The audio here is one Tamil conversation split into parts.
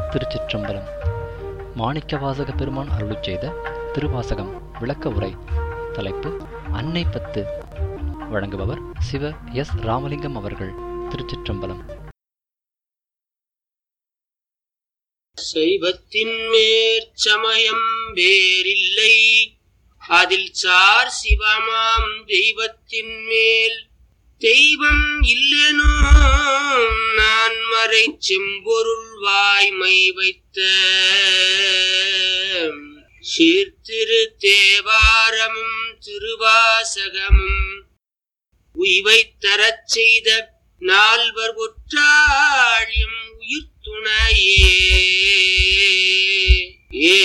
திருச்சிற்றம்பலம் மாணிக்கவாசக பெருமான் அருளிச் செய்த திருவாசகம் விளக்க உரை தலைப்பு அன்னை பத்து வழங்குபவர் சிவ எஸ் ராமலிங்கம் அவர்கள் திருச்சிற்றம்பலம் சைவத்தின் மேற்சமயம் வேறில்லை அதில் சார் சிவமாம் தெய்வத்தின் மேல் தெய்வம் இல்லனோ நான் மறை செம்பொருள் வாய்மை வைத்த சீர்திரு தேவாரமும் திருவாசகமும் உய்வைத் தரச் செய்த நால்வர் ஒற்றாழியும் உயிர் துணையே ஏ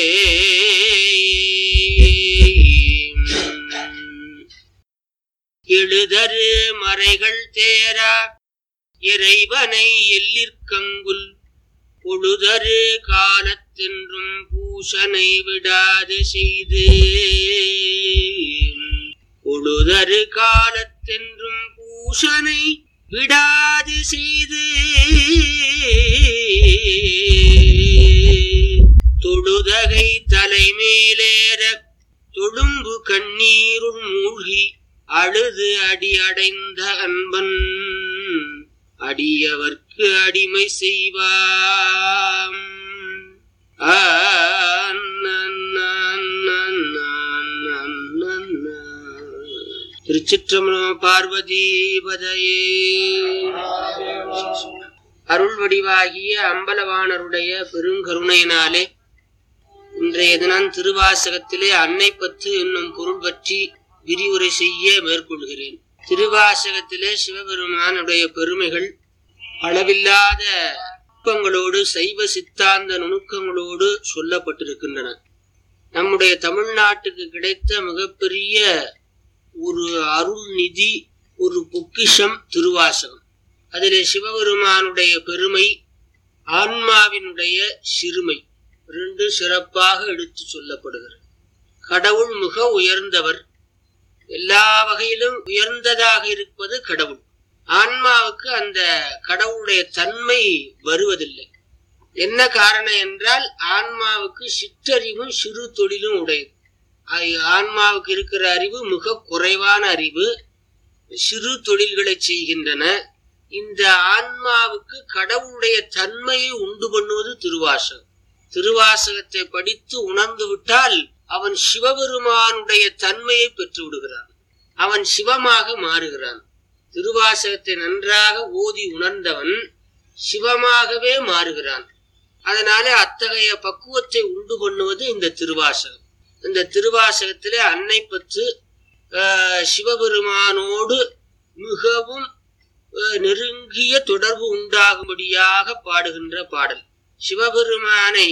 எழுதரு மறைகள் தேரா இறைவனை எல்லிற்கங்குல் பொழுதரு காலத்தென்றும் பூசனை விடாது செய்து பொழுதரு காலத்தென்றும் பூசனை விடாது செய்து தொழுதகை தலைமேலேற தொழும்பு கண்ணீருள் மூழ்கி அழுது அடி அடைந்த அன்பன் அடியவர்க்கு அடிமை செய்வாம் ஆ, நன், நன், நன், நன், நன், நன், நன். திருச்சிற்றம்பலம் பார்வதி பதையே அருள் வடிவாகிய அம்பலவாணருடைய பெருங்கருணையினாலே இன்றைய தினம் திருவாசகத்திலே அன்னை பத்து என்னும் பொருள் பற்றி விரிவுரை செய்ய மேற்கொள்கிறேன் திருவாசகத்திலே சிவபெருமானுடைய பெருமைகள் அளவில்லாத நுட்பங்களோடு சைவ சித்தாந்த நுணுக்கங்களோடு சொல்லப்பட்டிருக்கின்றன நம்முடைய தமிழ்நாட்டுக்கு கிடைத்த மிகப்பெரிய ஒரு அருள் நிதி ஒரு பொக்கிஷம் திருவாசகம் அதிலே சிவபெருமானுடைய பெருமை ஆன்மாவினுடைய சிறுமை ரெண்டு சிறப்பாக எடுத்து சொல்லப்படுகிறது கடவுள் மிக உயர்ந்தவர் எல்லா வகையிலும் உயர்ந்ததாக இருப்பது கடவுள் ஆன்மாவுக்கு அந்த கடவுளுடைய தன்மை வருவதில்லை என்ன காரணம் என்றால் ஆன்மாவுக்கு சிற்றறிவும் சிறு தொழிலும் உடையது ஆ- ஆன்மாவுக்கு இருக்கிற அறிவு மிக குறைவான அறிவு சிறு தொழில்களை செய்கின்றன இந்த ஆன்மாவுக்கு கடவுளுடைய தன்மையை உண்டு பண்ணுவது திருவாசகம் திருவாசகத்தை படித்து உணர்ந்து விட்டால் அவன் சிவபெருமானுடைய தன்மையை பெற்று விடுகிறான் அவன் சிவமாக மாறுகிறான் திருவாசகத்தை நன்றாக ஓதி உணர்ந்தவன் சிவமாகவே மாறுகிறான் அதனாலே அத்தகைய பக்குவத்தை உண்டு பண்ணுவது இந்த திருவாசகம் இந்த திருவாசகத்திலே அன்னை பத்து ஆஹ், சிவபெருமானோடு மிகவும் ஆஹ், நெருங்கிய தொடர்பு உண்டாகும்படியாக பாடுகின்ற பாடல் சிவபெருமானை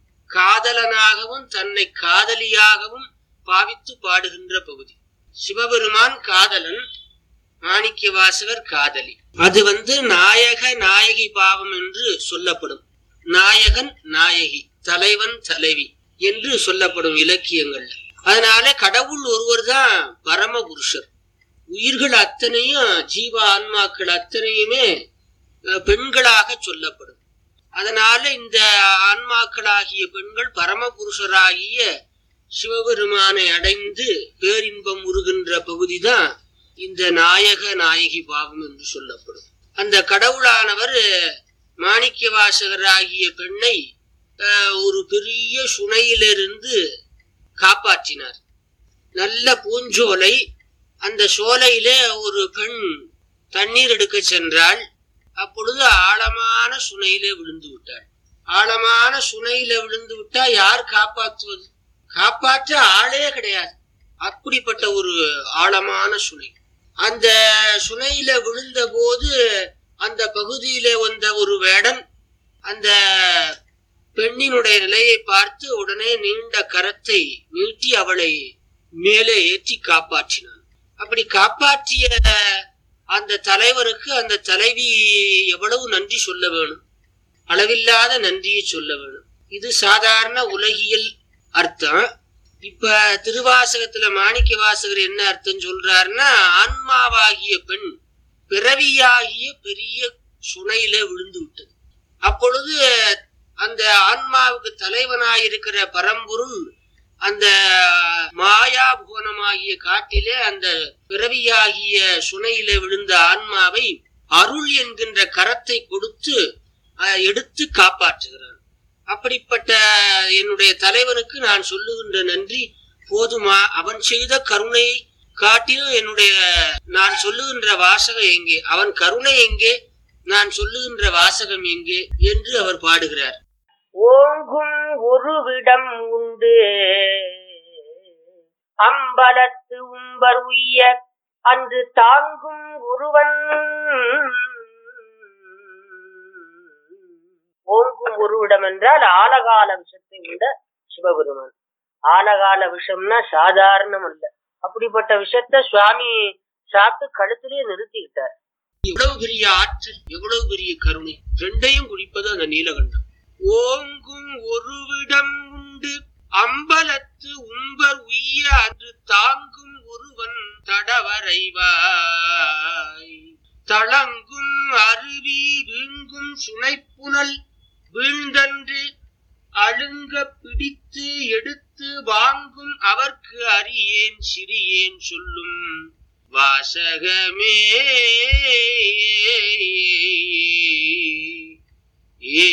காதலனாகவும் தன்னை காதலியாகவும் பாவித்து பாடுகின்ற பகுதி சிவபெருமான் காதலன் மாணிக்க வாசகர் காதலி அது வந்து நாயக நாயகி பாவம் என்று சொல்லப்படும் நாயகன் நாயகி தலைவன் தலைவி என்று சொல்லப்படும் இலக்கியங்கள்ல அதனால கடவுள் ஒருவர் தான் பரமபுருஷர் உயிர்கள் அத்தனையும் ஜீவ ஆன்மாக்கள் அத்தனையுமே அஹ், பெண்களாக சொல்லப்படும் அதனால இந்த ஆன்மாக்களாகிய பெண்கள் பரமபுருஷராகிய சிவபெருமானை அடைந்து பேரின்பம் உருகின்ற பகுதிதான் இந்த நாயக நாயகி பாவம் என்று சொல்லப்படும் அந்த கடவுளானவர் மாணிக்க வாசகராகிய பெண்ணை அஹ், ஒரு பெரிய சுனையிலிருந்து காப்பாற்றினார் நல்ல பூஞ்சோலை அந்த சோலையிலே ஒரு பெண் தண்ணீர் எடுக்க சென்றாள் அப்பொழுது ஆழமான சுனையிலே விழுந்து விட்டாள் ஆழமான சுனையில விழுந்து விட்டா யார் காப்பாற்றுவது காப்பாற்ற ஆளே கிடையாது அப்படிப்பட்ட ஒரு ஆழமான சுனை அந்த சுனையில விழுந்த போது அந்த பகுதியிலே வந்த ஒரு வேடன் அந்த பெண்ணினுடைய நிலையை பார்த்து உடனே நீண்ட கரத்தை நீட்டி அவளை மேலே ஏற்றி காப்பாற்றினான் அப்படி காப்பாற்றிய அந்த தலைவருக்கு அந்த தலைவி எவ்வளவு நன்றி சொல்ல வேணும் அளவில்லாத நன்றியை சொல்ல வேணும் இது சாதாரண உலகியல் அர்த்தம் இப்ப திருவாசகத்துல மாணிக்க வாசகர் என்ன அர்த்தம் சொல்றாருன்னா ஆன்மாவாகிய பெண் பிறவியாகிய பெரிய சுனையில விழுந்து விட்டது அப்பொழுது அந்த ஆன்மாவுக்கு தலைவனாயிருக்கிற பரம்பொருள் அந்த மாயா புவனமாகிய காட்டிலே அந்த பிறவியாகிய சுனையிலே விழுந்த ஆன்மாவை அருள் என்கின்ற கரத்தை கொடுத்து அஹ், எடுத்து காப்பாற்றுகிறான் அப்படிப்பட்ட என்னுடைய தலைவனுக்கு நான் சொல்லுகின்ற நன்றி போதுமா அவன் செய்த கருணை காட்டிலும் என்னுடைய நான் சொல்லுகின்ற வாசகம் எங்கே அவன் கருணை எங்கே நான் சொல்லுகின்ற வாசகம் எங்கே என்று அவர் பாடுகிறார் ஓங்கும் ஒருவிடம் உண்டு அம்பலத்து உம்பர் உய்ய அன்று தாங்கும் ஒருவன் ஓங்கும் ஒருவிடம் என்றால் ஆலகால விஷத்தை உண்ட சிவபெருமான் ஆலகால விஷம்னா சாதாரணம் அல்ல அப்படிப்பட்ட விஷத்தை சுவாமி சாப்பிட்டு கழுத்திலேயே நிறுத்திக்கிட்டார் எவ்வளவு பெரிய ஆற்றல் எவ்வளவு பெரிய கருணை ரெண்டையும் குடிப்பது அந்த நீலகண்டம் ஓங்கும் ஒருவிடம் உண்டு அம்பலத்து உம்பர் உய்ய அன்று தாங்கும் ஒருவன் தடவரைவாய் தளங்கும் அருவி வீங்கும் சுனைப்புனல் வீழ்ந்தன்று அழுங்க பிடித்து எடுத்து வாங்கும் அவர்க்கு அறியேன் சிறியேன் சொல்லும் வாசகமே ஏ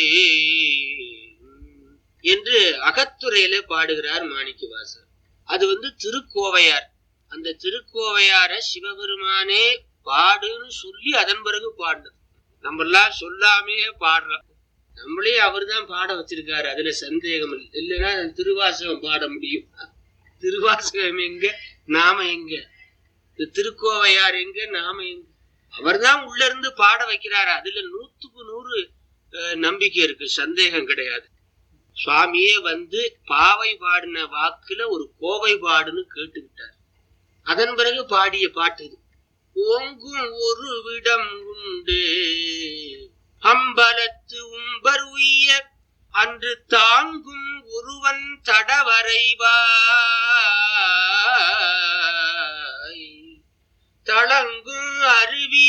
என்று அகத்துறையில பாடுகிறார் மாணிக்கவாசர் அது வந்து திருக்கோவையார் அந்த திருக்கோவையார சிவபெருமானே பாடுன்னு சொல்லி அதன் பிறகு பாடினது நம்ம எல்லாம் சொல்லாமே பாடுறோம் நம்மளே அவர்தான் பாட வச்சிருக்காரு அதுல சந்தேகம் இல்லை இல்லைன்னா திருவாசகம் பாட முடியும் திருவாசகம் எங்க நாம எங்க இந்த திருக்கோவையார் எங்க நாம எங்க அவர்தான் உள்ள இருந்து பாட வைக்கிறாரு அதுல நூத்துக்கு நூறு அஹ், நம்பிக்கை இருக்கு சந்தேகம் கிடையாது சுவாமியே வந்து பாவை பாடின வாக்குல ஒரு கோவை பாடுன்னு கேட்டுக்கிட்டார் அதன் பிறகு பாடிய பாட்டு இது ஓங்கும் ஒரு விடம் உண்டு அம்பலத்து உம்பர் உய்ய அன்று தாங்கும் ஒருவன் தடவரைவாய் தளங்கும் அருவி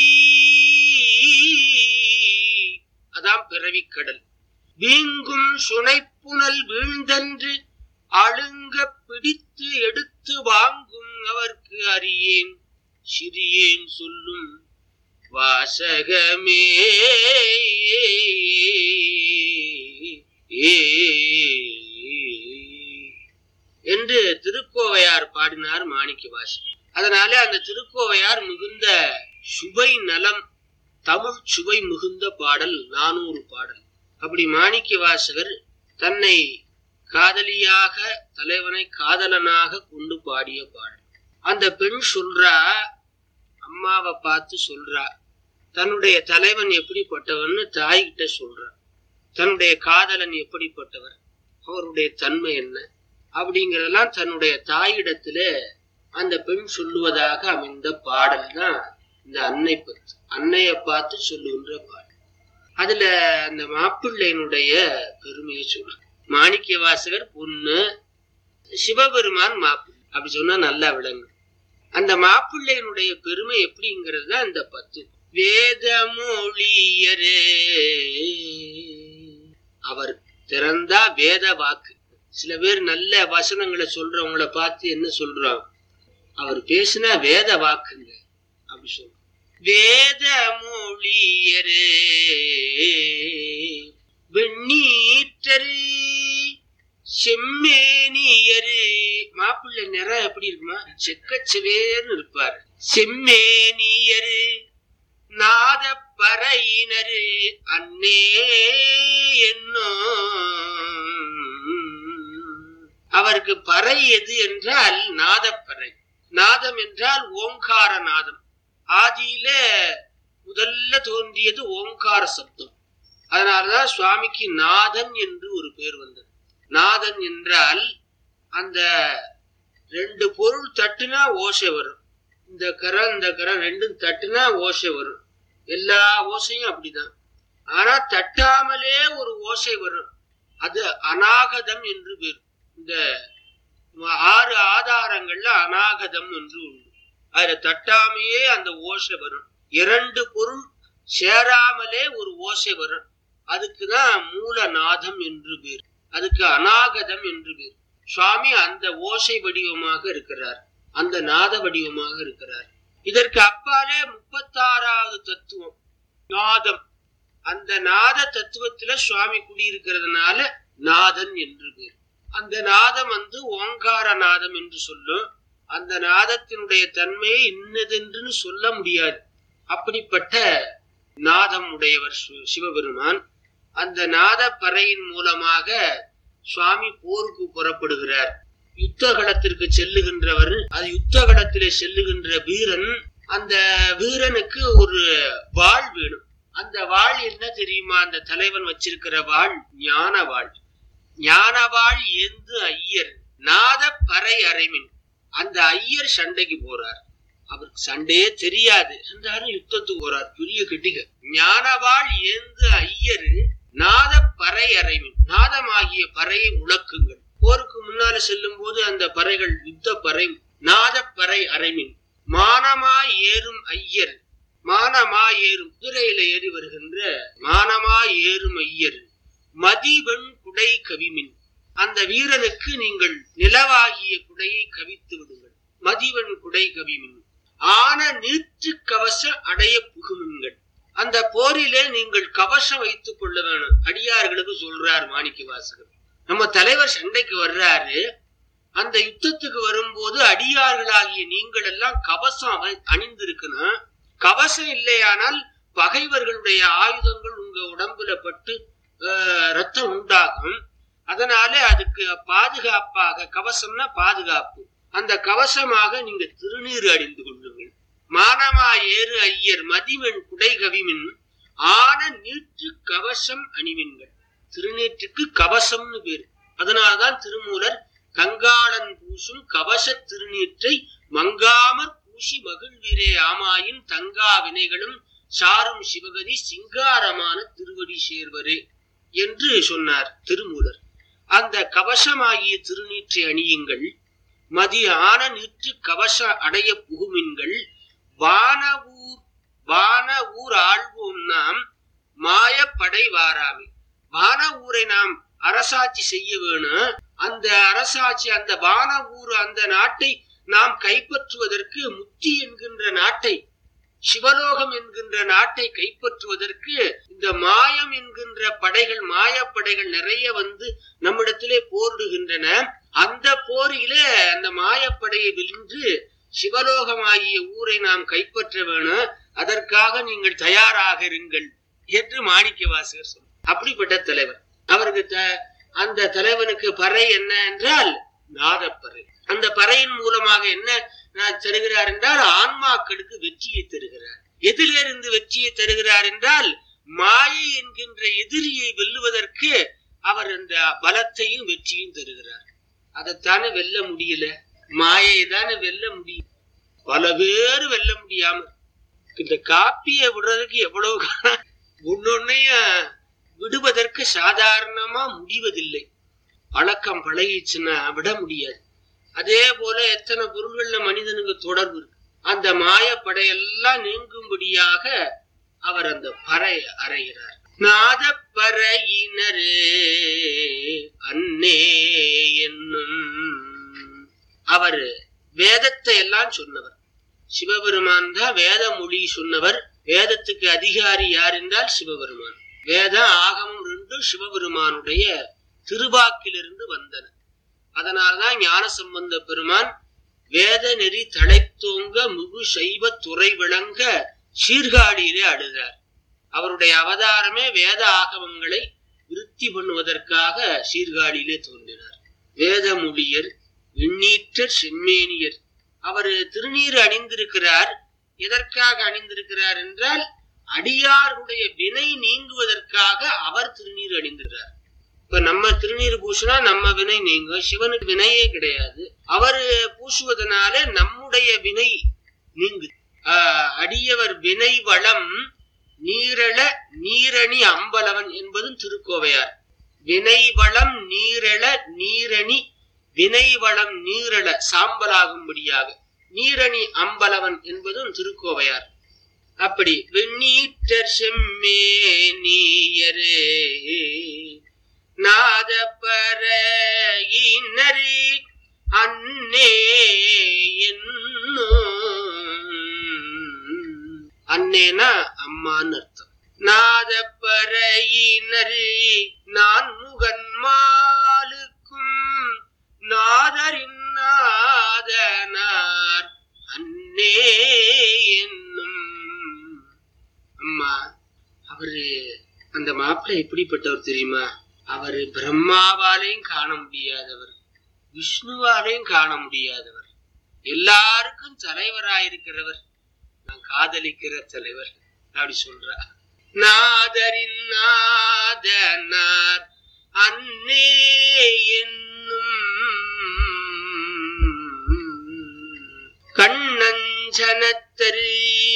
அதான் பிறவிக்கடல் வீங்கும் சுனைப்புனல் வீழ்ந்தன்று அழுங்க பிடித்து எடுத்து வாங்கும் அவர்க்கு அறியேன் சிறியேன் சொல்லும் வாசகமே என்று திருக்கோவையார் பாடினார் மாணிக்க வாசகர் அதனால அந்த திருக்கோவையார் மிகுந்த சுவை நலம் தமிழ் சுவை மிகுந்த பாடல் நானூறு பாடல் அப்படி மாணிக்க வாசகர் தன்னை காதலியாக தலைவனை காதலனாக கொண்டு பாடிய பாடல் அந்த பெண் சொல்றா அம்மாவை பார்த்து சொல்றா தன்னுடைய தலைவன் எப்படிப்பட்டவன்னு தாய்கிட்ட சொல்றா தன்னுடைய காதலன் எப்படிப்பட்டவர் அவருடைய தன்மை என்ன அப்படிங்கறதெல்லாம் தன்னுடைய தாயிடத்துல அந்த பெண் சொல்லுவதாக அமைந்த பாடல் தான் இந்த அன்னை பத்து அன்னைய பார்த்து சொல்லுகின்ற பாடல் அதுல அந்த மாப்பிள்ளையினுடைய பெருமையை சொல்ற மாணிக்க வாசகர் பொண்ணு சிவபெருமான் மாப்பிள்ளை அப்படி சொன்னா நல்லா விளங்கும் அந்த மாப்பிள்ளையினுடைய பெருமை எப்படிங்கிறது தான் இந்த பத்து வேத மொழியரே அவர் திறந்தா வேத வாக்கு சில பேர் நல்ல வசனங்களை சொல்றவங்கள பார்த்து என்ன சொல்றோம் அவர் பேசினா வேத வாக்குங்க அப்படி சொல்றோம் வேத மொழியரே வெண்ணீற்றரு செம்மேனியரு மாப்பிள்ளை நிறம் எப்படி இருக்குமா செக்கச்சவேர்னு இருப்பாரு செம்மேனியரு நாத பறையினரு அன்னே என்னோ அவருக்கு பறை எது என்றால் நாதப்பறை நாதம் என்றால் ஓங்கார நாதம் ஆதியில முதல்ல தோன்றியது ஓங்கார சப்தம் அதனாலதான் சுவாமிக்கு நாதன் என்று ஒரு பேர் வந்தது நாதன் என்றால் அந்த ரெண்டு பொருள் தட்டுனா ஓசை வரும் இந்த கரம் இந்த கரம் ரெண்டும் தட்டுனா ஓசை வரும் எல்லா ஓசையும் அப்படிதான் ஆனா தட்டாமலே ஒரு ஓசை வரும் அது அநாகதம் என்று பேர் இந்த ஆறு ஆதாரங்கள்ல அநாகதம் என்று உண்டு அதுல தட்டாமையே அந்த ஓசை வரும் இரண்டு பொருள் சேராமலே ஒரு ஓசை வரும் அதுக்குதான் மூலநாதம் என்று பேர் அதுக்கு அநாகதம் என்று பேர் சுவாமி அந்த ஓசை வடிவமாக இருக்கிறார் அந்த நாத வடிவமாக இருக்கிறார் இதற்கு அப்பாலே முப்பத்தாறாவது தத்துவம் நாதம் அந்த நாத தத்துவத்துல சுவாமி குடியிருக்கிறதுனால நாதன் என்று பேர் அந்த நாதம் வந்து ஓங்கார நாதம் என்று சொல்லும் அந்த நாதத்தினுடைய தன்மையை இன்னதென்று சொல்ல முடியாது அப்படிப்பட்ட நாதம் உடையவர் சு- சிவபெருமான் அந்த நாத பறையின் மூலமாக சுவாமி போருக்கு புறப்படுகிறார் யுத்தகலத்திற்கு செல்லுகின்றவர் அது யுத்தகலத்திலே செல்லுகின்ற வீரன் அந்த வீரனுக்கு ஒரு வாள் வேணும் அந்த வாள் என்ன தெரியுமா அந்த தலைவன் வச்சிருக்கிற வாள் ஞான வாள் ஞான வாள் எந்து ஐயர் நாத பறை அறைமின் அந்த ஐயர் சண்டைக்கு போறார் அவருக்கு சண்டையே தெரியாது இருந்தாலும் யுத்தத்துக்கு போறார் பெரிய கிட்டிக ஞானவாள் ஏந்து ஐயர் நாத பறை அறைமின் நாதமாகிய பறையை முழக்குங்கள் போருக்கு முன்னால செல்லும் போது அந்த பறைகள் யுத்த பறை நாத பறை அறைமின் மானமா ஏறும் ஐயர் மானமா ஏறும் குதிரையில ஏறி வருகின்ற மானமா ஏறும் ஐயர் மதிவெண் குடை கவிமின் அந்த வீரனுக்கு நீங்கள் நிலவாகிய குடையை கவித்து விடுங்கள் மதிவெண் குடை கவிமின் ஆன நீற்று கவச அடைய புகுமுங்கள் அந்த போரிலே நீங்கள் கவசம் வைத்துக் கொள்ள வேணும் அடியார்களுக்கு சொல்றார் மாணிக்க வாசகர் நம்ம தலைவர் சண்டைக்கு வர்றாரு அந்த யுத்தத்துக்கு வரும்போது அடியார்களாகிய நீங்கள் எல்லாம் கவசம் அவை- அணிந்திருக்கணும் கவசம் இல்லையானால் பகைவர்களுடைய ஆயுதங்கள் உங்க உடம்புல பட்டு ஆஹ், ரத்தம் உண்டாகும் அதனால அதுக்கு பாதுகாப்பாக கவசம்னா பாதுகாப்பு அந்த கவசமாக நீங்க திருநீர் அணிந்து கொள்ளுங்கள் மானமா ஏறு ஐயர் மதிவெண் குடை கவிமின் ஆன நீற்று கவசம் அணிவின்கள் திருநீற்றுக்கு கவசம்னு பேரு அதனால்தான் திருமூலர் கங்காளன் பூசும் கவச திருநீற்றை மங்காமற் பூசி மகிழ்வீரே ஆமாயின் தங்கா வினைகளும் சாரும் சிவகதி சிங்காரமான திருவடி சேர்வரே என்று சொன்னார் திருமூலர் அந்த கவசமாகிய திருநீற்றை அணியுங்கள் மதி ஆன நீற்று கவச அடைய புகுமின்கள் வானவூர் வான ஊர் ஆள்வோம் நாம் மாயப்படை வாராமே வான ஊரை நாம் அரசாட்சி செய்ய வேணும் அந்த அரசாட்சி அந்த வான ஊர் அந்த நாட்டை நாம் கைப்பற்றுவதற்கு முத்தி என்கின்ற நாட்டை சிவலோகம் என்கின்ற நாட்டை கைப்பற்றுவதற்கு இந்த மாயம் என்கின்ற படைகள் மாயப்படைகள் நிறைய வந்து நம்மிடத்திலே போரிடுகின்றன அந்த போரிலே அந்த மாயப்படையை வென்று சிவலோகமாகிய ஊரை நாம் கைப்பற்ற வேணும் அதற்காக நீங்கள் தயாராக இருங்கள் என்று மாணிக்க வாசகர் சொன்னார் அப்படிப்பட்ட தலைவர் அவருக்கு த- அந்த தலைவனுக்கு பறை என்ன என்றால் நாதப்பறை அந்த பறையின் மூலமாக என்ன நான் தருகிறார் என்றால் ஆன்மாக்களுக்கு வெற்றியை தருகிறார் எதிலிருந்து வெற்றியை தருகிறார் என்றால் மாயை என்கின்ற எதிரியை வெல்லுவதற்கு அவர் அந்த பலத்தையும் வெற்றியும் தருகிறார் அதைத்தானே வெல்ல முடியல மாயை தானே வெல்ல முடியும் பல பேர் வெல்ல முடியாம இந்த காப்பியை விடுறதுக்கு எவ்வளவு கா- ஒன்னொன்னையும் விடுவதற்கு சாதாரணமா முடிவதில்லை பழக்கம் பழகிச்சுன்னா விட முடியாது அதே போல எத்தனை பொருள்கள்ல மனிதனுக்கு தொடர்பு இருக்கு அந்த மாயப்படையெல்லாம் நீங்கும்படியாக அவர் அந்த பறை அறைகிறார் நாத பறையினரே அன்னே என்னும் அவர் வேதத்தை எல்லாம் சொன்னவர் சிவபெருமான் தான் வேத மொழி சொன்னவர் வேதத்துக்கு அதிகாரி யார் என்றால் சிவபெருமான் வேதம் ஆகமம் ரெண்டும் சிவபெருமானுடைய திருவாக்கிலிருந்து வந்தன அதனால்தான் ஞான சம்பந்த பெருமான் வேத நெறி தழைத்தோங்க முகு சைவ துறை விளங்க சீர்காழியிலே அழுதார் அவருடைய அவதாரமே வேத ஆகமங்களை விருத்தி பண்ணுவதற்காக சீர்காழியிலே தோன்றினார் வேத மொழியர் விண்ணீற்றர் செம்மேனியர் அவர் திருநீர் அணிந்திருக்கிறார் எதற்காக அணிந்திருக்கிறார் என்றால் அடியாருடைய வினை நீங்குவதற்காக அவர் திருநீர் அணிந்திருக்கிறார் இப்ப நம்ம திருநீர் பூசினா நம்ம வினை நீங்கும் சிவனுக்கு வினையே கிடையாது அவர் பூசுவதனால நம்முடைய வினை நீங்கு ஆஹ் அடியவர் வினை வளம் நீரள நீரணி அம்பலவன் என்பதும் திருக்கோவையார் வினை வளம் நீரள நீரணி வினை வளம் நீரள சாம்பலாகும்படியாக நீரணி அம்பலவன் என்பதும் திருக்கோவையார் அப்படி வெண்ணீற்றர் செம்மேனியரே நாதப்பர இன்னரி அன்னே என்னும் அன்னேனா அம்மான்னு அர்த்தம் நாதப்பறையினரி நான் முகன்மாலுக்கும் நாதரின் நாதனார் அன்னே என்னும் அம்மா அவரு அந்த மாப்பிள்ளை எப்படிப்பட்டவர் தெரியுமா அவரு பிரம்மாவாலையும் காண முடியாதவர் விஷ்ணுவாலையும் காண முடியாதவர் எல்லாருக்கும் தலைவராயிருக்கிறவர் நான் காதலிக்கிற தலைவர் அப்படி சொல்றா நாதரின் நாதனார் அன்னே என்னும் கண்ணஞ்சனத்தரு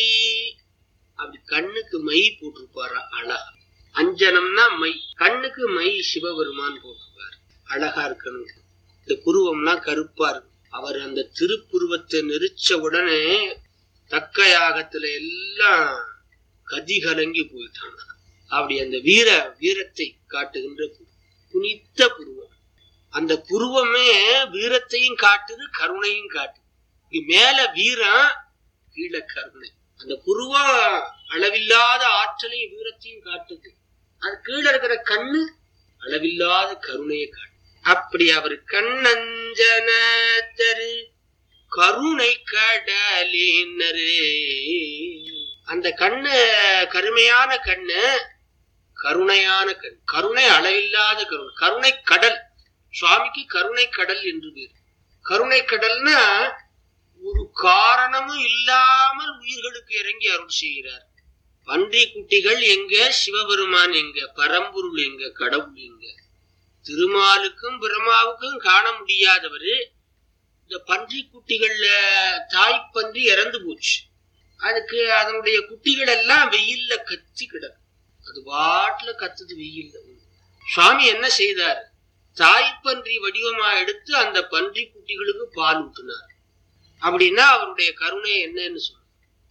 அப்படி கண்ணுக்கு மை போட்டிருப்பாரா அழகா அஞ்சனம்னா மை கண்ணுக்கு மை சிவபெருமான் போட்டிருப்பார் அழகா இருக்கணும் இந்த புருவம்லாம் கருப்பா இருக்கும் அவர் அந்த திருப்புருவத்தை நெரிச்ச உடனே தக்க யாகத்துல எல்லாம் கதி கலங்கி போயிட்டாங்க அப்படி அந்த வீர வீரத்தை காட்டுகின்ற புருவம். புனித்த புருவம் அந்த புருவமே வீரத்தையும் காட்டுது கருணையும் காட்டுது இங்க மேல வீரம் கீழே கருணை அந்த புருவம் அளவில்லாத ஆற்றலையும் வீரத்தையும் காட்டுது அது கீழே இருக்கிற கண்ணு அளவில்லாத கருணையை காட்டு அப்படி அவர் கண்ணஞ்சன தரு கருணை கடலினரே அந்த கண்ணு கருமையான கண்ணு கருணையான கண் கருணை அளவில்லாத கருணை கருணை கடல் சுவாமிக்கு கருணை கடல் என்று பேர் கருணை கடல்னா ஒரு காரணமும் இல்லாமல் உயிர்களுக்கு இறங்கி அருள் செய்கிறார் பன்றி குட்டிகள் எங்க சிவபெருமான் எங்க பரம்பொருள் எங்க கடவுள் எங்க திருமாலுக்கும் பிரம்மாவுக்கும் காண முடியாதவரு இந்த பன்றி குட்டிகள்ல தாய் பன்றி இறந்து போச்சு அதுக்கு அதனுடைய குட்டிகள் எல்லாம் வெயில்ல கத்தி கிடக்கு அது பாட்டுல கத்துது வெயில்ல சுவாமி என்ன செய்தார் தாய் பன்றி வடிவமா எடுத்து அந்த பன்றி குட்டிகளுக்கு பால் ஊட்டினார் அப்படின்னா அவருடைய கருணை என்னன்னு சொல்ல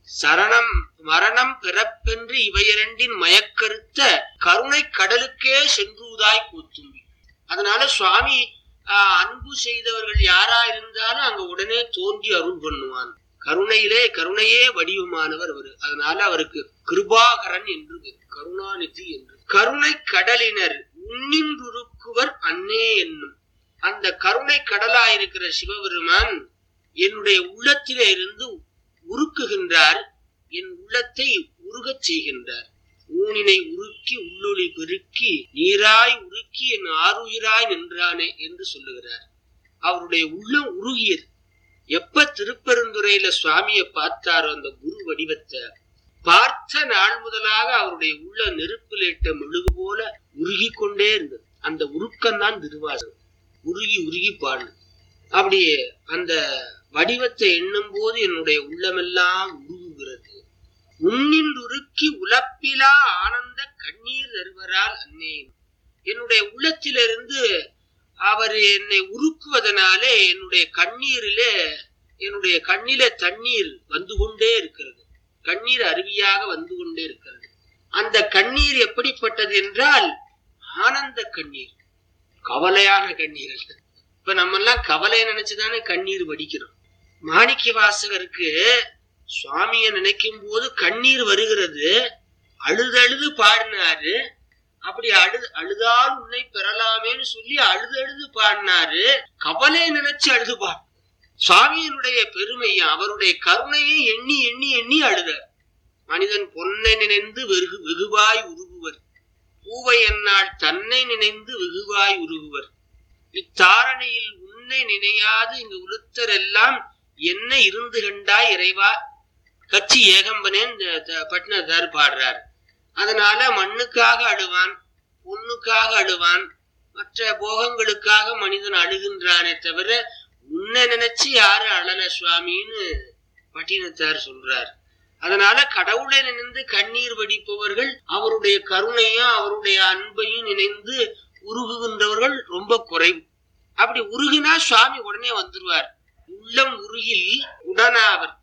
சரணம் மரணம் பிறப்பென்று இவையிரண்டின் மயக்கருத்த கருணை கடலுக்கே சென்றுவதாய் கூத்தும்பி அதனால சுவாமி ஆஹ், அன்பு செய்தவர்கள் யாரா இருந்தாலும் அங்க உடனே தோன்றி அருள் பண்ணுவான் கருணையிலே கருணையே வடிவமானவர் அவரு அதனால அவருக்கு கிருபாகரன் என்று பேர். கருணாநிதி என்று கருணை கடலினர் உன்னின்றுருக்குவர் அன்னே என்னும் அந்த கருணை கடலாயிருக்கிற சிவபெருமான் என்னுடைய உள்ளத்திலே இருந்து உருக்குகின்றார் என் உள்ளத்தை உருகச் செய்கின்றார் ஊனினை உருக்கி உள்ளொளி பெருக்கி நீராய் உருக்கி என் ஆறுயிராய் நின்றானே என்று சொல்லுகிறார் அவருடைய உள்ளம் உருகியது எப்ப திருப்பெருந்துறையில சுவாமியை பார்த்தாரோ அந்த குரு வடிவத்தை பார்த்த நாள் முதலாக அவருடைய உள்ள நெருப்பிலேட்ட மெழுகு போல உருகி கொண்டே இருந்தது அந்த உருக்கம்தான் திருவாசகம் உருகி உருகி பாடு அப்படியே அந்த வடிவத்தை எண்ணும் போது என்னுடைய உள்ளமெல்லாம் உருகுகிறது உன்னின்றுருக்கி உலப்பிலா ஆனந்த கண்ணீர் தருவரால் அன்னேன் என்னுடைய உள்ளத்திலிருந்து அவர் என்னை உருக்குவதனாலே என்னுடைய கண்ணீரிலே என்னுடைய கண்ணிலே தண்ணீர் வந்து கொண்டே இருக்கிறது கண்ணீர் அருவியாக வந்து கொண்டே இருக்கிறது அந்த கண்ணீர் எப்படிப்பட்டது என்றால் ஆனந்த கண்ணீர் கவலையான கண்ணீர் அல்ல இப்ப நம்ம எல்லாம் கவலையை நினைச்சுதானே கண்ணீர் வடிக்கிறோம் மாணிக்க வாசகருக்கு சுவாமிய நினைக்கும் போது கண்ணீர் வருகிறது அழுது அழுது பாடினாரு அப்படி அழுது அழுதால் உன்னை பெறலாமேன்னு சொல்லி அழுது அழுது பாடினாரு கவலையை நினைச்சு அழுது பாடு சுவாமியினுடைய பெருமையை அவருடைய கருணையை எண்ணி எண்ணி எண்ணி அழுதார் மனிதன் பொன்னை நினைந்து வெகு வெகுவாய் உருகுவர் பூவை என்னால் தன்னை நினைந்து வெகுவாய் உருகுவர் இத்தாரணையில் உன்னை நினையாது இங்கு உளுத்தர் எல்லாம் என்ன இருந்து கண்டாய் இறைவா கட்சி ஏகம்பனேன் பட்டினத்தார் பாடுறார் அதனால மண்ணுக்காக அழுவான் பொண்ணுக்காக அழுவான் மற்ற போகங்களுக்காக மனிதன் அழுகின்றானே தவிர உன்னை நினைச்சு யாரு அழல சுவாமின்னு பட்டினத்தார் சொல்றார் அதனால கடவுளை நினைந்து கண்ணீர் வடிப்பவர்கள் அவருடைய கருணையும் அவருடைய அன்பையும் நினைந்து உருகுகின்றவர்கள் ரொம்ப குறைவு அப்படி உருகினா சுவாமி உடனே வந்துருவார் உள்ளம் உருகில் உடனாவர்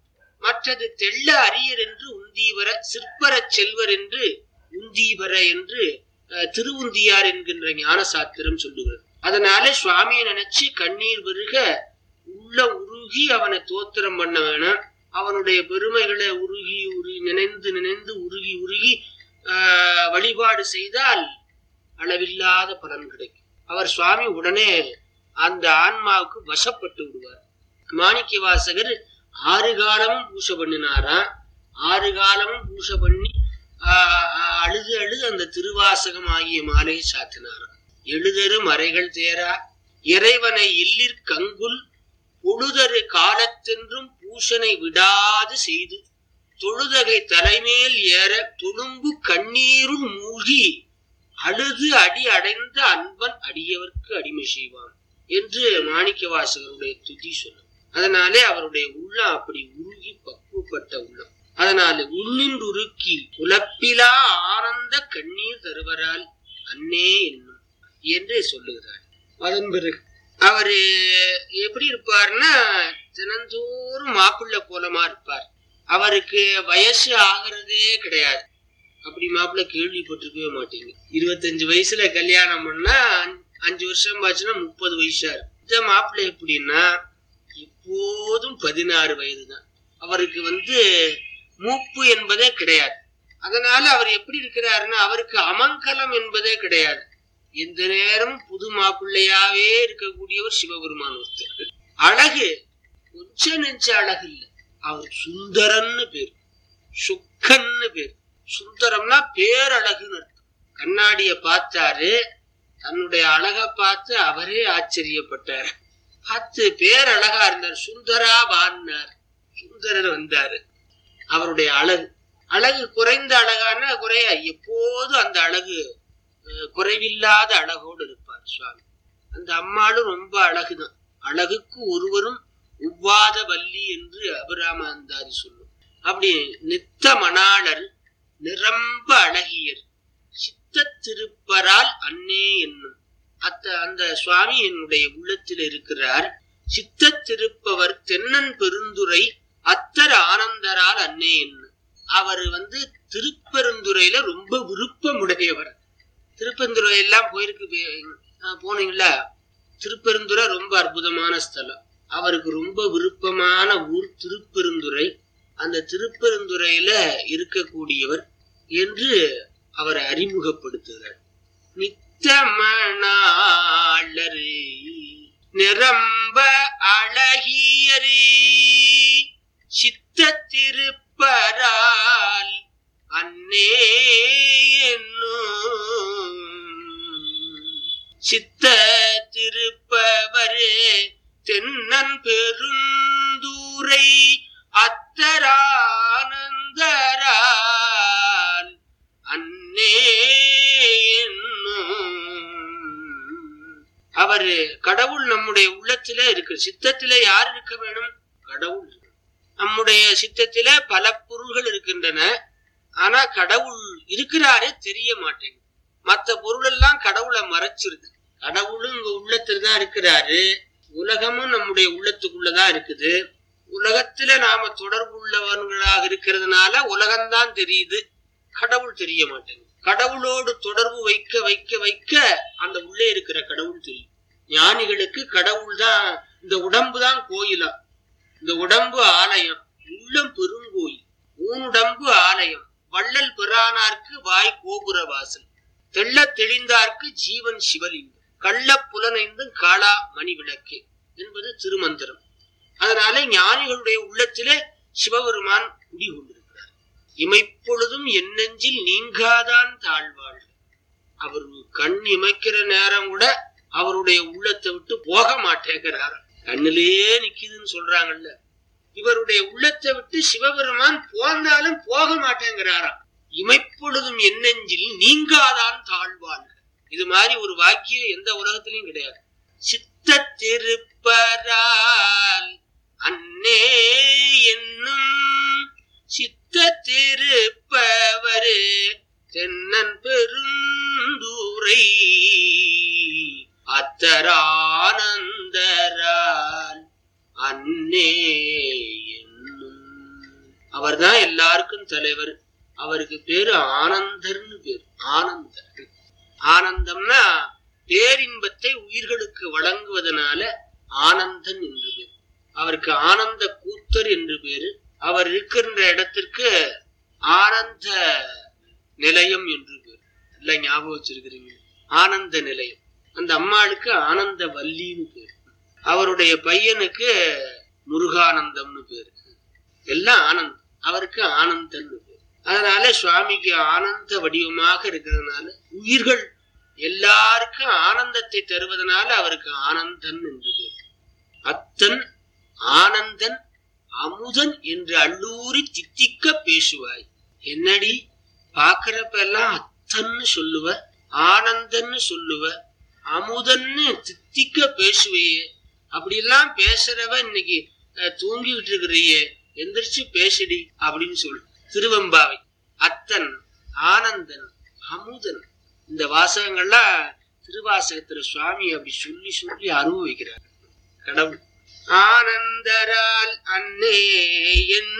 மற்றது தெள்ள அரியர் என்று உந்தீவர சிற்பரச் செல்வர் என்று உந்தீவர என்று அஹ், திருவுந்தியார் என்கின்ற ஞான சாத்திரம் சொல்லுகிறது அதனால சுவாமியை நினைச்சு கண்ணீர் வருக உள்ள உருகி அவனை தோத்திரம் பண்ண வேணும் அவனுடைய பெருமைகளை உருகி உருகி நினைந்து நினைந்து உருகி உருகி ஆஹ், வழிபாடு செய்தால் அளவில்லாத பலன் கிடைக்கும் அவர் சுவாமி உடனே அந்த ஆன்மாவுக்கு வசப்பட்டு விடுவார் மாணிக்க வாசகர் ஆறு காலமும் பூசை பண்ணினாராம் ஆறு காலமும் பூசை பண்ணி ஆஹ், ஆஹ், அழுது அழுது அந்த திருவாசகம் ஆகிய மாலையை சாத்தினாராம் எழுதரு மறைகள் தேரா இறைவனை இல்லிற் கங்குல் பொழுதரு காலத்தென்றும் பூசனை விடாது செய்து தொழுதகை தலைமேல் ஏற தொழும்பு கண்ணீருள் மூழ்கி அழுது அடி அடைந்த அன்பன் அடியவர்க்கு அடிமை செய்வான் என்று மாணிக்க வாசகருடைய துதி சொன்னார் அதனாலே அவருடைய உள்ளம் அப்படி உருகி பக்குவப்பட்ட உள்ளம் அதனால உன்னின்று உருக்கி உலப்பிலா ஆனந்த கண்ணீர் தருவரால் அன்னே என்னும் என்று சொல்லுகிறார் அதன் பிறகு அவரு எப்படி இருப்பார்னா தினந்தோறும் மாப்பிள்ளை கோலமா இருப்பார் அவருக்கு வயசு ஆகிறதே கிடையாது அப்படி மாப்பிள்ளை கேள்விப்பட்டிருக்கவே மாட்டீங்க இருபத்தஞ்சு வயசுல கல்யாணம் பண்ணா அஞ்சு- அஞ்சு வருஷம் ஆச்சுன்னா முப்பது வயசா இருக்கு இந்த மாப்பிள்ளை எப்படின்னா எப்போதும் பதினாறு வயது தான் அவருக்கு வந்து மூப்பு என்பதே கிடையாது அதனால அவர் எப்படி இருக்கிறாருன்னா அவருக்கு அமங்கலம் என்பதே கிடையாது எந்த நேரம் புது மாப்பிள்ளையாவே இருக்கக்கூடியவர் சிவபெருமான் ஒருத்தர் அழகு கொஞ்ச நெஞ்ச அழகு இல்ல அவர் சுந்தரன்னு பேர் சுக்கன்னு பேர் சுந்தரம்னா பேரழகுன்னு அர்த்தம் கண்ணாடிய பார்த்தாரு தன்னுடைய அழக பார்த்து அவரே ஆச்சரியப்பட்டார் பார்த்து பேரழகா இருந்தார் சுந்தரா வான்னார் சுந்தரர் வந்தாரு அவருடைய அழகு அழகு குறைந்த அழகான குறைய எப்போதும் அந்த அழகு அஹ், குறைவில்லாத அழகோடு இருப்பார் சுவாமி அந்த அம்மாளும் ரொம்ப அழகுதான் அழகுக்கு ஒருவரும் உவ்வாத வள்ளி என்று அபிராம அந்தாதி சொல்லும் அப்படி நித்த மணாளர் நிரம்ப அழகியர் சித்த திருப்பரால் அன்னே என்னும் அத்த அந்த சுவாமி என்னுடைய உள்ளத்தில் இருக்கிறார் சித்த திருப்பவர் தென்னன் பெருந்துரை அத்தர் ஆனந்தரால் அன்னே என்னும் அவர் வந்து திருப்பெருந்துறையில ரொம்ப விருப்பமுடையவர் திருப்பெருந்துறை எல்லாம் போயிருக்கு பே- ஆ, போனீங்களா திருப்பெருந்துறை ரொம்ப அற்புதமான ஸ்தலம் அவருக்கு ரொம்ப விருப்பமான ஊர் திருப்பெருந்துறை அந்த திருப்பெருந்துறையில இருக்கக்கூடியவர் என்று அவரை அறிமுகப்படுத்துகிறார் நித்தமணாளரே நிரம்ப அழகியரே சித்த திருப்பரால் அன்னே என்னும் சித்த திருப்பவரே தென்னன் பெருந்தூரை அத்தரானந்தரால் அன்னே என்னும் அவரு கடவுள் நம்முடைய உள்ளத்தில இருக்கு சித்தத்தில யார் இருக்க வேணும் கடவுள் இருக்கணும். நம்முடைய சித்தத்தில பல பொருள்கள் இருக்கின்றன ஆனா கடவுள் இருக்கிறாரே தெரிய மாட்டேங்குது மத்த பொருள் எல்லாம் கடவுளை மறைச்சிருக்கு கடவுளும் இங்க உள்ளத்துல தான் இருக்கிறாரு உலகமும் நம்முடைய உள்ளத்துக்குள்ளதான் இருக்குது உலகத்துல நாம தொடர்பு உள்ளவர்களாக இருக்கிறதுனால உலகம்தான் தெரியுது கடவுள் தெரிய மாட்டேங்குது கடவுளோடு தொடர்பு வைக்க வைக்க வைக்க அந்த உள்ளே இருக்கிற கடவுள் தெரியும் ஞானிகளுக்கு கடவுள் தான் இந்த உடம்பு தான் கோயிலா இந்த உடம்பு ஆலயம் உள்ளம் பெருங்கோயில் ஊனுடம்பு ஆலயம் வள்ளல் பிரானார்க்கு வாய் கோபுர வாசல் தெள்ளத் தெளிந்தார்க்கு ஜீவன் சிவலிங்கம் கள்ள புலனைந்தும் காளா மணி விளக்கே என்பது திருமந்திரம் அதனால ஞானிகளுடைய உள்ளத்திலே சிவபெருமான் குடிகொண்டிருக்கிறார் இமைப்பொழுதும் என் நெஞ்சில் நீங்காதான் தாழ்வாள் அவர் கண் இமைக்கிற நேரம் கூட அவருடைய உள்ளத்தை விட்டு போக மாட்டேங்கிறார் கண்ணிலேயே நிக்குதுன்னு சொல்றாங்கல்ல இவருடைய உள்ளத்தை விட்டு சிவபெருமான் போந்தாலும் போக மாட்டேங்கிறாராம் இமைப்பொழுதும் என் நெஞ்சில் நீங்காதான் தாழ்வாள் இது மாதிரி ஒரு வாக்கியம் எந்த உலகத்திலையும் கிடையாது சித்த திருப்பரால் அன்னே என்னும் சித்த திருப்பவரே தென்னன் பெருந்தூரை அத்தரானந்தரால் அன்னே என்னும் அவர்தான் எல்லாருக்கும் தலைவர் அவருக்கு பேரு ஆனந்தர்னு பேரு ஆனந்தர் ஆனந்தம்னா பேரின்பத்தை உயிர்களுக்கு வழங்குவதனால ஆனந்தன் என்று பேர் அவருக்கு ஆனந்த கூத்தர் என்று பேரு அவர் இருக்கின்ற இடத்திற்கு ஆனந்த நிலையம் என்று பேர் எல்லாம் ஞாபகம் வச்சிருக்கிறீங்க ஆனந்த நிலையம் அந்த அம்மாளுக்கு ஆனந்த வல்லின்னு பேர் அவருடைய பையனுக்கு முருகானந்தம்னு பேரு எல்லாம் ஆனந்தம் அவருக்கு ஆனந்தன்னு பேர் அதனால சுவாமிக்கு ஆனந்த வடிவமாக இருக்கிறதுனால உயிர்கள் எல்லாருக்கும் ஆனந்தத்தை தருவதனால அவருக்கு ஆனந்தன் என்று பேர் அத்தன் ஆனந்தன் அமுதன் என்று அள்ளூரி தித்திக்க பேசுவாய் என்னடி பாக்குறப்ப எல்லாம் அத்தன்னு சொல்லுவ ஆனந்தன்னு சொல்லுவ அமுதன்னு தித்திக்க பேசுவையே அப்படியெல்லாம் பேசுறவ இன்னைக்கு அஹ், தூங்கிக்கிட்டு இருக்கிறியே எந்திரிச்சு பேசுடி அப்படின்னு சொல்லு திருவெம்பாவை அத்தன் ஆனந்தன் அமுதன் இந்த வாசகங்கள்லாம் திருவாசகத்துல சுவாமி அப்படி சொல்லி சொல்லி அனுபவிக்கிறார் கடவுள் ஆனந்தரால் அன்னே என்ன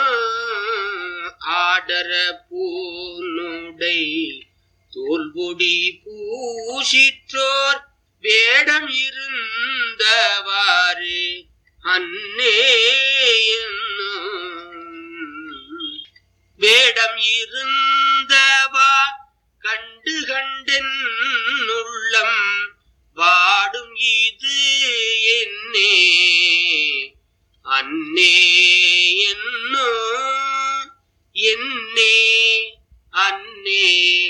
ஆடர பூனுடை தோல்பொடி பூசிற்றோர் வேடம் இருந்தவாறு அன்னே என்னும் வேடம் இருந்தவா கண்டு கண்டென் உள்ளம் வாடும் இது என்னே அன்னே என்னோ என்னே அன்னே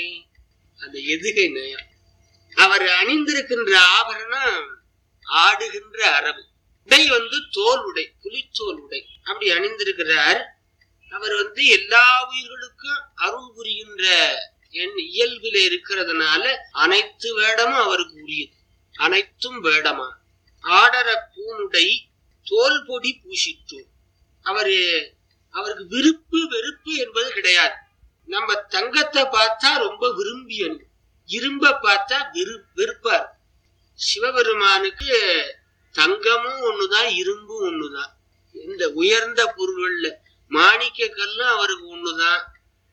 அந்த எதுகை நயம் அவர் அணிந்திருக்கின்ற ஆபரணம் ஆடுகின்ற அரபு உடை வந்து தோல் உடை புலித்தோல் உடை அப்படி அணிந்திருக்கிறார் அவர் வந்து எல்லா உயிர்களுக்கும் அருள் புரிகின்ற என் இயல்பில இருக்கிறதுனால அனைத்து வேடமும் அவருக்கு உரியது அனைத்தும் வேடமா ஆடர பூனுடை தோல் பொடி பூசித்தோம் அவரு அவருக்கு விருப்பு வெறுப்பு என்பது கிடையாது நம்ம தங்கத்தை பார்த்தா ரொம்ப விரும்பி அணியும். இரும்ப பார்த்தா வெறு வெறுப்பார் சிவபெருமானுக்கு தங்கமும் ஒண்ணுதான் இரும்பும் ஒண்ணுதான் இந்த உயர்ந்த பொருள்கள்ல மாணிக்க கல்லும் அவருக்கு ஒண்ணுதான்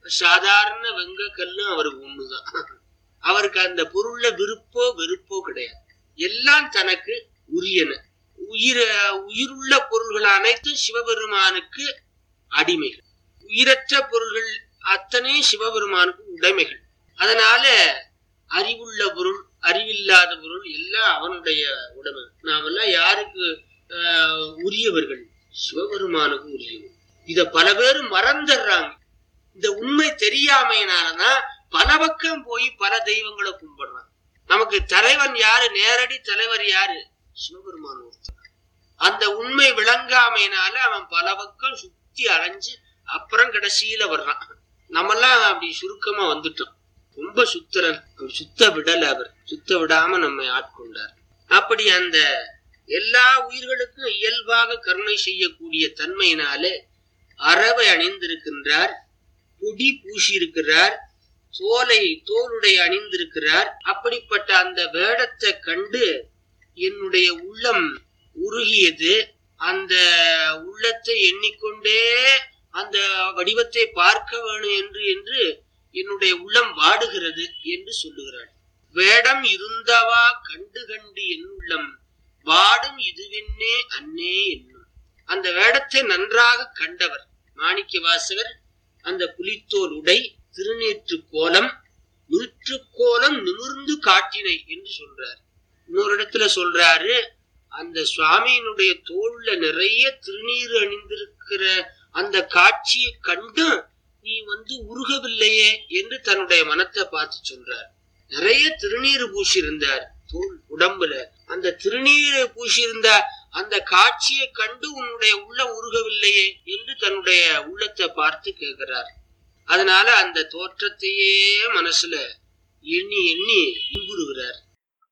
சாதாரண வெங்க கல்லும் அவருக்கு ஒண்ணுதான் அவருக்கு அந்த பொருள்ல விருப்போ வெறுப்போ கிடையாது எல்லாம் தனக்கு உரியன உயிர உயிருள்ள பொருள்கள் அனைத்தும் சிவபெருமானுக்கு அடிமைகள் உயிரற்ற பொருள்கள் அத்தனை சிவபெருமானுக்கு உடைமைகள் அதனால அறிவுள்ள பொருள் அறிவில்லாத பொருள் எல்லாம் அவனுடைய உடைமை நாமெல்லாம் யாருக்கு ஆஹ், உரியவர்கள் சிவபெருமானுக்கு உரியவர் இத பல பேர் மறந்துடுறாங்க இந்த உண்மை தெரியாமையினாலதான் பல பக்கம் போய் பல தெய்வங்களை கும்பிடுறான் நமக்கு தலைவன் யாரு நேரடி தலைவர் யாரு சிவபெருமான் ஒருத்தர் அந்த உண்மை விளங்காமையினால அவன் பல பக்கம் சுத்தி அலைஞ்சு அப்புறம் கடைசியில வர்றான் நம்மெல்லாம் அப்படி சுருக்கமா வந்துட்டோம் ரொம்ப சுத்தரன் அவர் சுத்த விடல அவர் சுத்த விடாம நம்மை ஆட்கொண்டார் அப்படி அந்த எல்லா உயிர்களுக்கும் இயல்பாக கருணை செய்யக்கூடிய தன்மையினாலே அரவை அணிந்திருக்கின்றார் பொடி பூசியிருக்கிறார் தோலை தோலுடை அணிந்திருக்கிறார் அப்படிப்பட்ட அந்த வேடத்தை கண்டு என்னுடைய உள்ளம் உருகியது அந்த உள்ளத்தை எண்ணிக்கொண்டே அந்த வடிவத்தை பார்க்க வேணும் என்று என்று என்னுடைய உள்ளம் வாடுகிறது என்று சொல்லுகிறாள் வேடம் இருந்தவா கண்டு கண்டு என் உள்ளம் வாடும் இதுவென்னே அன்னே என்னும் அந்த வேடத்தை நன்றாக கண்டவர் மாணிக்க வாசகர் அந்த புலித்தோல் உடை திருநீற்று கோலம் நீற்று கோலம் நிமிர்ந்து காட்டினை என்று சொல்றார் இன்னொரு இடத்துல சொல்றாரு அந்த சுவாமியினுடைய தோல்ல நிறைய திருநீர் அணிந்திருக்கிற அந்த காட்சியை கண்டு நீ வந்து உருகவில்லையே என்று தன்னுடைய மனத்தை பார்த்து சொல்றார் நிறைய திருநீர் பூசியிருந்தார் தோல் உடம்புல அந்த திருநீரை பூசியிருந்த அந்த காட்சியை கண்டு உன்னுடைய உள்ள உருகவில்லையே என்று தன்னுடைய உள்ளத்தை பார்த்து கேட்கிறார் அதனால அந்த தோற்றத்தையே மனசுல எண்ணி எண்ணி இன்புறுகிறார்